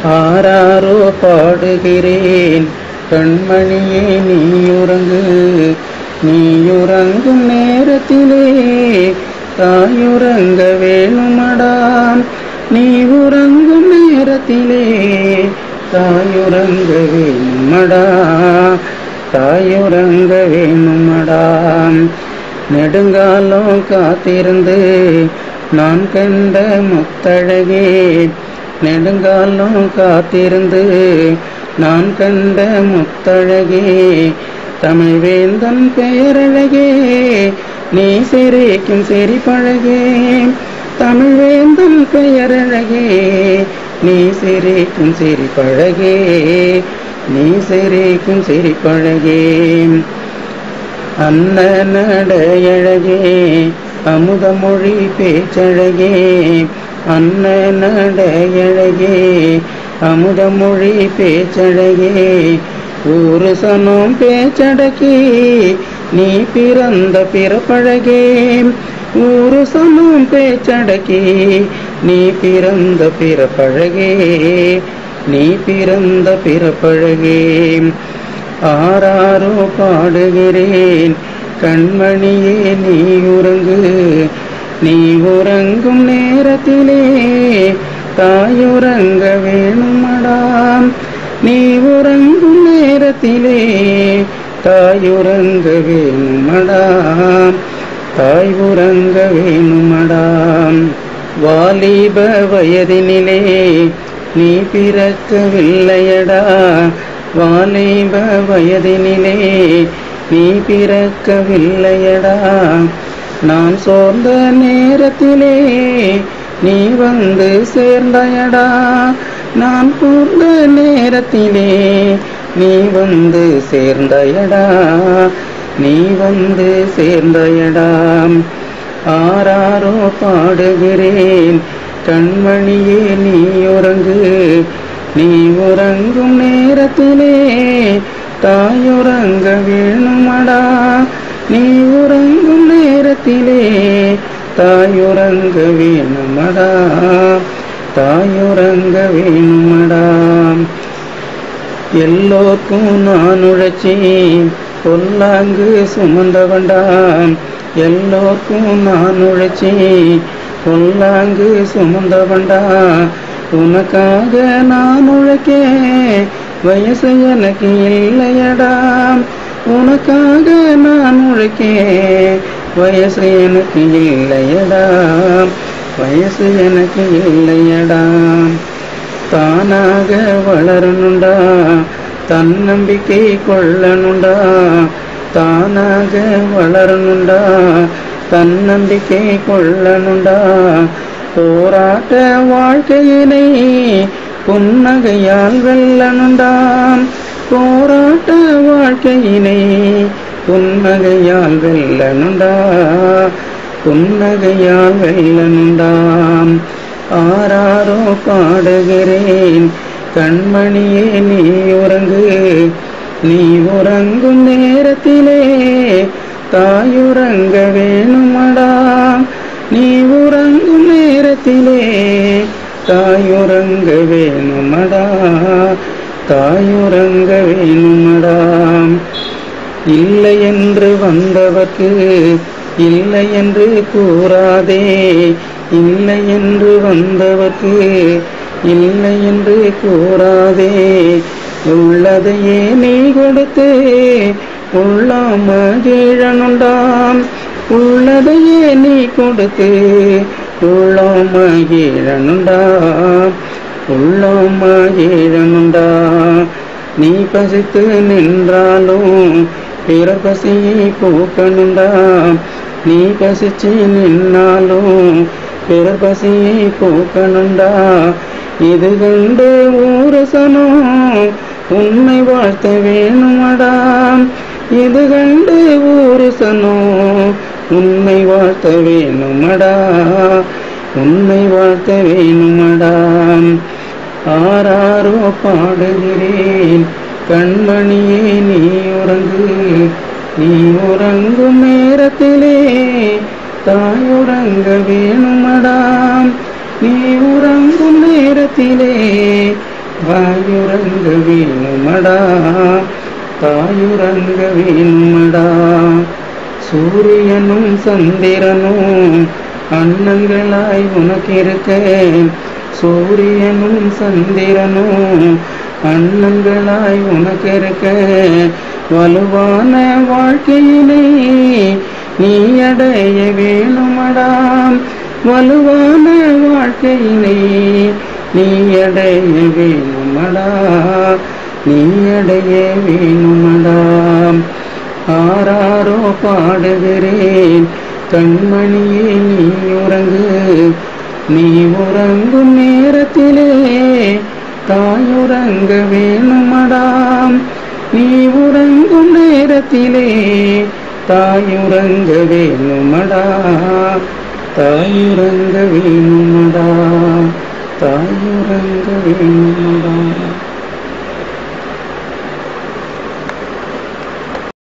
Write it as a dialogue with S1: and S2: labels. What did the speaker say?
S1: ஆராரோ பாடுகிறேன் கண்மணியே நீயுறங்கு நீயுறங்கும் நேரத்திலே தாயுறங்க வேணுமடாம் நீ உறங்கும் நேரத்திலே தாயுறங்க வேணுமடா தாயுறங்க வேணுமடாம் நெடுங்காலம் காத்திருந்து நான் கண்ட முத்தழகே நெடுங்காலம் காத்திருந்து நான் கண்ட முத்தழகே தமிழ் வேந்தன் பெயரழகே நீ சிரிக்கும் சிரிப்பழகே தமிழ் வேந்தன் பெயரழகே நீ சிரிக்கும் சிரிப்பழகே நீ சிரிக்கும் சிரிப்பழகே அன்ன நடையழகே அமுதமொழி பேச்சழகே அன்ன நடையழகே அமுதமொழி பேச்சழகே ஊரு சனம் பேச்சடக்கி நீ பிறந்த பிறப்பழகே ஊரு சனம் பேச்சடக்கி நீ பிறந்த பிறப்பழகே நீ பிறந்த பிறப்பழகே ஆராரோ பாடுகிறேன் கண்மணியே நீ உறங்கு நீ உறங்கும் நேரத்திலே தாயுறங்க வேணுமடாம் நீ உறங்கும் நேரத்திலே தாயுறங்க வேணுமடாம் தாய் உறங்க வேணுமடாம் வாலிப வயதினிலே நீ பிறக்கவில்லையடா வாலிப வயதினிலே நீ பிறக்கவில்லையடா நான் சோர்ந்த நேரத்திலே நீ வந்து சேர்ந்தாயடா நான் கூர்ந்த நேரத்திலே நீ வந்து சேர்ந்தாயடா நீ வந்து சேர்ந்தாயடா ஆராரோ பாடுகிறேன் கண்மணியே நீ உறங்கு நீ உறங்கும் நேரத்திலே தாயுறங்க வேணுமடா நீ உறங்கும் நேரத்திலே தாயுறங்க வேணுமடா தாயுறங்க வேணுமடா எல்லோர்க்கும் நான் உழைச்சி பொல்லாங்கு சுமந்தவண்டாம் எல்லோர்க்கும் நான் உழைச்சி பொல்லாங்கு சுமந்தவண்டா உனக்காக நான் உழைக்க வயசு எனக்கு இல்லையடா உனக்காக நான் உழைக்க வயசு எனக்கு இல்லையடா வயசு எனக்கு இல்லையடா தானாக வளரணுண்டா தன்னம்பிக்கை கொள்ளணுண்டா தானாக வளரணுண்டா தன்னம்பிக்கை கொள்ளணுண்டா போராட்ட வாழ்க்கையினை புன்னகையால் வெல்லணுண்டாம் போராட்ட வாழ்க்கையினை புன்னகையால் வெல்லணுண்டா புன்னகையால் வெல்லணுண்டாம் ஆராரோ பாடுகிறேன் கண்மணியே நீ உறங்கு நீ உறங்கும் நேரத்திலே தாயுறங்க வேணுமடா நீ உறங்கும் நேரத்திலே தாயுறங்க வேணுமடா தாயுறங்க வேணுமடா இல்லை என்று வந்தவர்க்கு இல்லை என்று கூறாதே இல்லை என்று வந்தவர்க்கு இல்லை என்று கூறாதே உள்ளதையே நீ கொடுத்து உள்ளாம கீழனுண்டாம் உள்ளதையே நீ கொடுத்து உள்ளாம கீழனுண்டாம் உள்ளாம கீழனுண்டா நீ பசித்து நின்றாலும் பிற பசியை போக்கணுண்டா நீ பசிச்சு நின்னாலும் பிற பசியை போக்கணுண்டா இது கண்டு ஊரு சனம் உன்னை வாழ்த்த வேணுமடா இது கண்டு ஊரு சனம் உன்னை வாழ்த்த வேணுமடா உன்னை வாழ்த்த வேணுமடா ஆராரோ பாடுகிறேன் கண்மணியே நீ உறங்கு நீ உறங்கும் நேரத்திலே தாயுறங்க வேணுமடா நீ உறங்கும் நேரத்திலே தாயுறங்க வேணுமடா தாயுறங்க வேணுமடா சூரியனும் சந்திரனும் அண்ணங்களாய் உனக்கிருக்க சூரியனும் சந்திரனும் அண்ணங்களாய் உனக்கிருக்க வலுவான வாழ்க்கையினை நீ அடைய வேணுமடாம் வலுவான வாழ்க்கையினை நீ அடைய வேணுமடா நீ அடைய வேணுமடாம் ஆராரோ பாடுகிறேன் கண்மணியே நீ உறங்கு நீ உறங்கும் நேரத்திலே தாயுறங்க வேணுமடாம் நீ உறங்கும் நேரத்திலே தாயுறங்க வேணுமடா தாயுறங்க வேணுமடா தாயுறங்க வேணுமடா